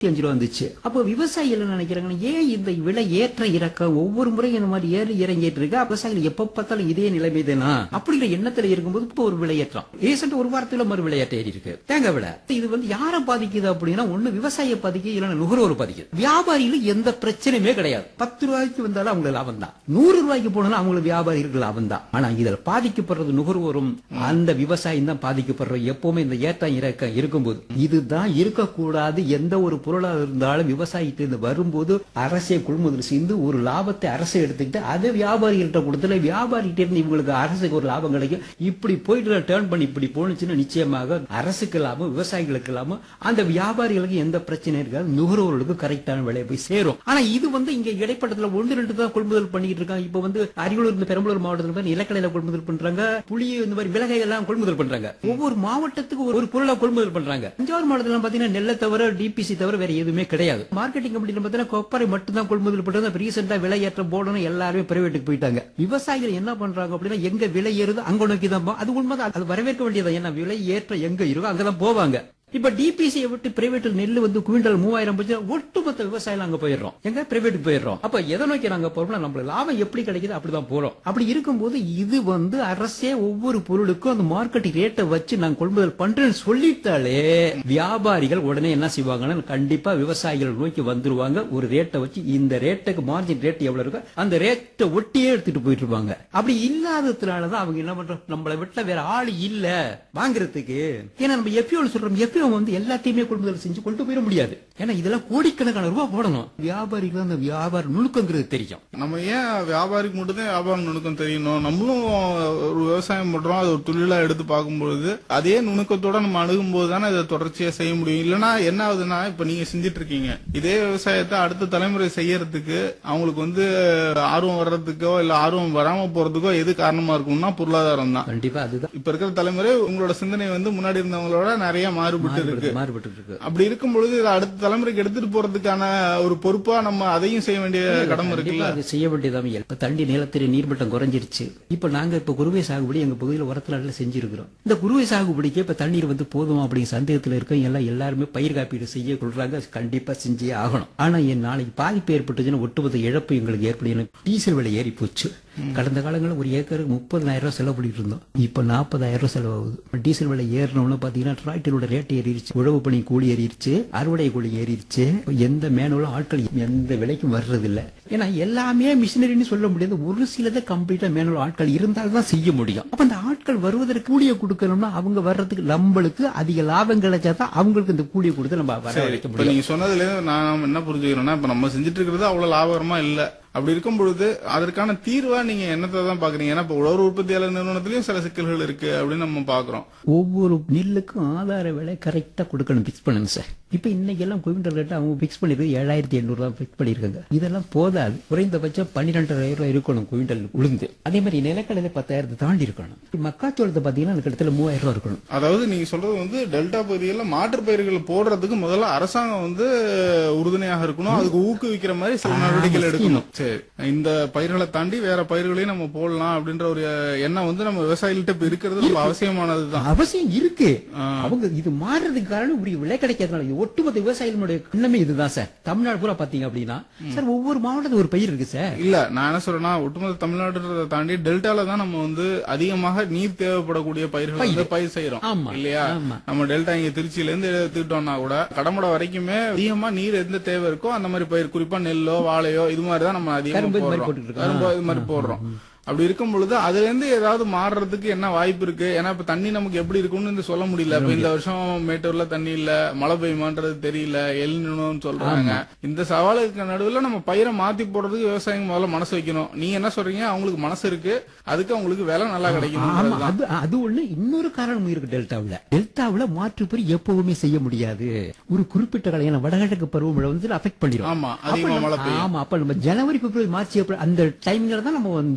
அஞ்சு ரூபா வந்துச்சு அப்போ விவசாயிகள் என்ன நினைக்கிறாங்கன்னா ஏன் இந்த விலை ஏற்ற இறக்கம் ஒவ்வொரு முறையும் இந்த மாதிரி ஏறி இறங்கிட்டு இருக்கு அப்ப விவசாயிகள் எப்ப பார்த்தாலும் இதே நிலைமை தானா அப்படிங்கிற எண்ணத்துல இருக்கும்போது இப்போ ஒரு விலையேற்றம் ரீசெண்ட் ஒரு வாரத்துல மறு விலையேற்ற ஏறி இருக்கு தேங்காய் விலை இது வந்து யாரை பாதிக்குது அப்படின்னா ஒண்ணு விவசாயியை பாதிக்குது இல்லைன்னா நுகர்வோர் பாதிக்குது வியாபாரிகளுக்கு எந்த பிரச்சனையுமே கிடையாது பத்து ரூபாய்க்கு வந்தாலும் அவங்களுக்கு லாபம் தான் நூறு ரூபாய்க்கு போனாலும் அவங்களுக்கு வியாபாரிகளுக்கு லாபம் தான் ஆனா இதுல பாதிக்கப்படுறது நுகர்வோரும் அந்த விவசாயம் தான் பாதிக்கப்படுறது எப்பவுமே இந்த ஏற்றம் இறக்கம் இருக்கும்போது இதுதான் இருக்கக்கூடாது எந்த ஒரு பொருளா இருந்தாலும் விவசாயிட்டு வரும்போது அரசே கொள்முதல் செய்து ஒரு லாபத்தை அரசு எடுத்துக்கிட்டு அதை வியாபாரிகள்கிட்ட கொடுத்துல வியாபாரிகிட்ட இருந்து இவங்களுக்கு அரசுக்கு ஒரு லாபம் கிடைக்கும் இப்படி போயிட்டு டேர்ன் பண்ணி இப்படி போனுச்சுன்னா நிச்சயமாக அரசுக்கு லாபம் விவசாயிகளுக்கு லாபம் அந்த வியாபாரிகளுக்கு எந்த பிரச்சனையும் இருக்காது நுகர்வோர்களுக்கு கரெக்டான விலையை போய் சேரும் ஆனா இது வந்து இங்க இடைப்பட்டத்துல ஒன்று ரெண்டு தான் கொள்முதல் பண்ணிட்டு இருக்காங்க இப்ப வந்து அரியலூர் இந்த பெரம்பலூர் மாவட்டத்துல பாரு, நிலக்கடையில கொள்முதல் பண்றாங்க புளி இந்த மாதிரி விலகை எல்லாம் கொள்முதல் பண்றாங்க ஒவ்வொரு மாவட்டத்துக்கு ஒரு- ஒரு பொருளை கொள்முதல் பண்றாங்க தஞ்சாவூர் மாவட்டத்துல பாத்தீங்கன்னா நெல்லை தவிர டிபிசி தவிர வேற எதுவுமே கிடையாது மார்க்கெட்டிங் கம்பெனில பாத்தீங்கன்னா கொப்பரை மட்டும் தான் கொள்முதல் பண்றது ரீசெண்டா விலையேற்றம் போடணும் எல்லாருமே பிரைவேட்டுக்கு போயிட்டாங்க விவசாயிகள் என்ன பண்றாங்க அப்படின்னா எங்க விலை ஏறுதோ அங்க நோக்கி தான் போ- அது உண்மைதான் அது வரவேற்க வேண்டியது ஏன்னா விலை ஏற்றம் எங்க இருக்கோ அங்கதான் போவாங்க இப்ப டிபிசியை விட்டு பிரைவேட் நெல் வந்து குவிண்டல் மூவாயிரம் போச்சு ஒட்டுமொத்த விவசாயிகள் அங்க போயிடுறோம் எங்க பிரைவேட்டுக்கு போயிடுறோம் அப்ப எதை நோக்கி நாங்க போறோம்னா நம்மளுக்கு லாபம் எப்படி கிடைக்குது அப்படிதான் போறோம் அப்படி இருக்கும்போது இது வந்து அரசே ஒவ்வொரு பொருளுக்கும் அந்த மார்க்கெட்டிங் ரேட்டை வச்சு நாங்க கொள்முதல் பண்றேன்னு சொல்லிட்டாலே வியாபாரிகள் உடனே என்ன செய்வாங்கன்னா கண்டிப்பா விவசாயிகள் நோக்கி வந்துருவாங்க ஒரு ரேட்டை வச்சு இந்த ரேட்டுக்கு மார்ஜின் ரேட் எவ்வளவு இருக்கோ அந்த ரேட்டை ஒட்டியே எடுத்துட்டு போயிட்டு இருப்பாங்க அப்படி இல்லாததுனாலதான் அவங்க என்ன பண்றோம் நம்மளை விட்டுல வேற ஆள் இல்ல வாங்குறதுக்கு ஏன்னா நம்ம எஃப்யூல் சொல்றோம் எஃப்யூ வந்து எல்லாத்தையுமே கொள்முதல் செஞ்சு கொண்டு போயிட முடியாது ஏன்னா இதெல்லாம் கோடிக்கணக்கான ரூபாய் போடணும் வியாபாரிகள் அந்த வியாபார நுணுக்கங்கிறது தெரியும் நம்ம ஏன் வியாபாரிக்கு மட்டும் தான் வியாபாரம் நுணுக்கம் தெரியணும் நம்மளும் ஒரு விவசாயம் பண்றோம் அது ஒரு தொழிலா எடுத்து பார்க்கும்பொழுது அதே நுணுக்கத்தோட நம்ம அணுகும் போது தானே இதை தொடர்ச்சியா செய்ய முடியும் இல்லைன்னா என்ன ஆகுதுன்னா இப்ப நீங்க செஞ்சுட்டு இருக்கீங்க இதே விவசாயத்தை அடுத்த தலைமுறை செய்யறதுக்கு அவங்களுக்கு வந்து ஆர்வம் வர்றதுக்கோ இல்ல ஆர்வம் வராம போறதுக்கோ எது காரணமா இருக்கும்னா பொருளாதாரம் தான் கண்டிப்பா அதுதான் இப்ப இருக்கிற தலைமுறை உங்களோட சிந்தனை வந்து முன்னாடி இருந்தவங்களோட நிறைய மாறுபட்டு இருக்கு மாறுபட்டு இருக்கு அப்படி இருக்கும் பொழுது இதை அடுத்த தலைமுறைக்கு எடுத்துட்டு போறதுக்கான ஒரு பொறுப்பா நம்ம அதையும் செய்ய வேண்டிய கடமை இருக்குல்ல கண்டிப்பா அது செய்ய வேண்டியதாமே இப்ப தண்ணி நிலத்தடி நீர்மட்டம் குறைஞ்சிருச்சு இப்ப நாங்க இப்ப குருவை சாகுபடி எங்க பகுதியில் உரத்துல செஞ்சிருக்கிறோம் இந்த குருவை சாகுபடிக்கு இப்ப தண்ணீர் வந்து போதுமா அப்படிங்கிற சந்தேகத்துல இருக்க எல்லாம் எல்லாருமே பயிர் காப்பீடு செய்ய கொள்றாங்க கண்டிப்பா செஞ்சே ஆகணும் ஆனா என் நாளைக்கு பாதிப்பு ஏற்பட்டுச்சுன்னா ஒட்டுமொத்த இழப்பு எங்களுக்கு ஏற்படும் டீசல் விலை ஏறி போச்சு கடந்த காலங்களில் ஒரு ஏக்கருக்கு முப்பதாயிரம் ரூபாய் செலவு பண்ணிட்டு இருந்தோம் இப்ப நாற்பதாயிரம் ரூபாய் செலவாகுது டீசல் விலை ஏறணும்னு பாத்தீங்கன்னா டிராக்டரோட ரேட் ஏறிடுச்சு உழவு பணி கூலி ஏறிடுச்சு அறுவடை கூலி ஏறிடுச்சு எந்த மேனுவலும் ஆட்கள் எந்த விலைக்கும் வர்றது இல்ல ஏன்னா எல்லாமே மிஷினரின்னு சொல்ல முடியாது ஒரு சிலதை கம்ப்ளீட்டா மேனுவல் ஆட்கள் இருந்தால் தான் செய்ய முடியும் அப்ப அந்த ஆட்கள் வருவதற்கு கூலியை கொடுக்கணும்னா அவங்க வர்றதுக்கு நம்மளுக்கு அதிக லாபம் கிடைச்சாதான் அவங்களுக்கு இந்த கூலியை கொடுத்து நம்ம வர வைக்க இப்ப முடியும் நீங்க சொன்னதுல இருந்து நான் என்ன புரிஞ்சுக்கிறேன்னா இப்ப நம்ம செஞ்சுட்டு இருக்கிறது அவ்வளவு லாபகரமா இல்ல அப்படி இருக்கும் பொழுது அதற்கான தீர்வா நீங்க என்னத்தை தான் பாக்குறீங்க ஏன்னா இப்ப உழவர் உற்பத்தியாளர் நிறுவனத்திலயும் சில சிக்கல்கள் இருக்கு அப்படின்னு நம்ம பாக்குறோம் ஒவ்வொரு நெல்லுக்கும் ஆதார விலை கரெக்டா கொடுக்கணும் பிக்ஸ் பண்ணணும் சார் இப்ப இன்னைக்கு எல்லாம் குவிண்டல் ரேட் அவங்க பிக்ஸ் பண்ணிருக்கு ஏழாயிரத்தி எண்ணூறு ரூபாய் பிக்ஸ் பண்ணிருக்காங்க இதெல்லாம் போதாது குறைந்தபட்சம் பன்னிரெண்டாயிரம் ரூபாய் இருக்கணும் குவிண்டல் உளுந்து அதே மாதிரி நிலக்கடலை பத்தாயிரத்தை தாண்டி இருக்கணும் மக்காச்சோளத்தை பாத்தீங்கன்னா அந்த கிட்டத்தட்ட மூவாயிரம் ரூபாய் இருக்கணும் அதாவது நீங்க சொல்றது வந்து டெல்டா பகுதிகளில் மாற்றுப் பயிர்கள் போடுறதுக்கு முதல்ல அரசாங்கம் வந்து உறுதுணையாக இருக்கணும் அதுக்கு ஊக்குவிக்கிற மாதிரி சில நடவடிக்கைகள் எடுக்கணும் சரி இந்த பயிர்களை தாண்டி வேற பயிர்களையும் நம்ம போடலாம் அப்படின்ற ஒரு எண்ணம் வந்து நம்ம விவசாயிகள்ட்ட இப்ப இருக்கிறது ரொம்ப அவசியமானதுதான் அவசியம் இருக்கு அவங்க இது மாறுறதுக்கு காரணம் ஒரு விலை கிடைக்காதனால இது ஒட்டுமொத்த விவசாயிகளுடைய எண்ணமே இதுதான் சார் தமிழ்நாடு பூரா பாத்தீங்க அப்படின்னா சார் ஒவ்வொரு மாவட்டத்துக்கு ஒரு பயிர் இருக்கு சார் இல்ல நான் என்ன சொல்றேன்னா ஒட்டுமொத்த தமிழ்நாடுன்றதை தாண்டி டெல்டால தான் நம்ம வந்து அதிகமாக நீர் தேவைப்படக்கூடிய பயிர்கள் வந்து பயிர் செய்யறோம் ஆமா, இல்லையா ஆமா. நம்ம டெல்டா இங்க திருச்சியில இருந்து எடுத்துக்கிட்டோம்னா கூட கடமடை வரைக்குமே அதிகமா நீர் எந்த தேவை இருக்கோ அந்த மாதிரி பயிர் குறிப்பா நெல்லோ வாழையோ இது மாதிரி தான் நம்ம அதிகமா கரும்பு இது மாதிரி போடுறோம் போட்டுட்டு இருக்கோம். கரும்பு இது மாதிரி போடுறோம் அப்படி இருக்கும் பொழுது அதுல இருந்து ஏதாவது மாறுறதுக்கு என்ன வாய்ப்பு இருக்கு ஏன்னா இப்ப தண்ணி நமக்கு எப்படி இருக்கும்னு இந்த சொல்ல முடியல இப்ப இந்த வருஷம் மேட்டூர்ல தண்ணி இல்ல மழை பெய்யுமான்றது தெரியல எல்நினோன்னு சொல்றாங்க இந்த சவாலுக்கு நடுவுல நம்ம பயிரை மாத்தி போடுறதுக்கு விவசாயிங்க முதல்ல மனசு வைக்கணும் நீங்க என்ன சொல்றீங்க அவங்களுக்கு மனசு இருக்கு அதுக்கு அவங்களுக்கு விலை நல்லா ஆமா கிடைக்கணும் அது அது ஒண்ணு இன்னொரு காரணமும் இருக்கு டெல்டாவுல டெல்டாவுல மாற்று பயிர் எப்பவுமே செய்ய முடியாது ஒரு குறிப்பிட்ட காலம் ஏன்னா வடகிழக்கு பருவமழை வந்து அஃபெக்ட் பண்ணிடும் ஆமா அப்ப அதிகமா நம்ம- மழை பெய்யும் ஆமா அப்ப நம்ம ஜனவரி பிப்ரவரி மார்ச் ஏப்ரல் அந்த டைமிங்ல தான் நம்ம வந்து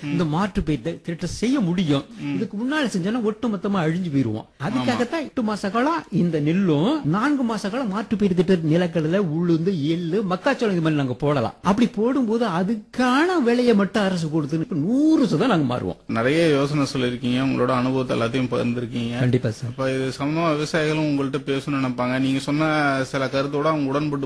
இந்த மாற்று பயிர் திட்டம் செய்ய முடியும் இதுக்கு முன்னாடி செஞ்சோம்னா ஒட்டு மொத்தமா அழிஞ்சு போயிருவோம் அதுக்காகத்தான் எட்டு மாச காலம் இந்த நெல்லும் நான்கு மாச காலம் மாற்று பயிர் திட்ட நிலக்கடலை உளுந்து எள்ளு மக்காச்சோளம் இது மாதிரி நாங்க போடலாம் அப்படி போடும்போது அதுக்கான விலையை மட்டும் அரசு கொடுத்து நூறு சதம் நாங்க மாறுவோம் நிறைய யோசனை சொல்லிருக்கீங்க உங்களோட அனுபவத்தை எல்லாத்தையும் பகிர்ந்திருக்கீங்க கண்டிப்பா சார் அப்ப இது சம்பந்தமா விவசாயிகளும் உங்கள்ட்ட பேசணும்னு நினைப்பாங்க நீங்க சொன்ன சில கருத்தோட அவங்க உடன்பட்டு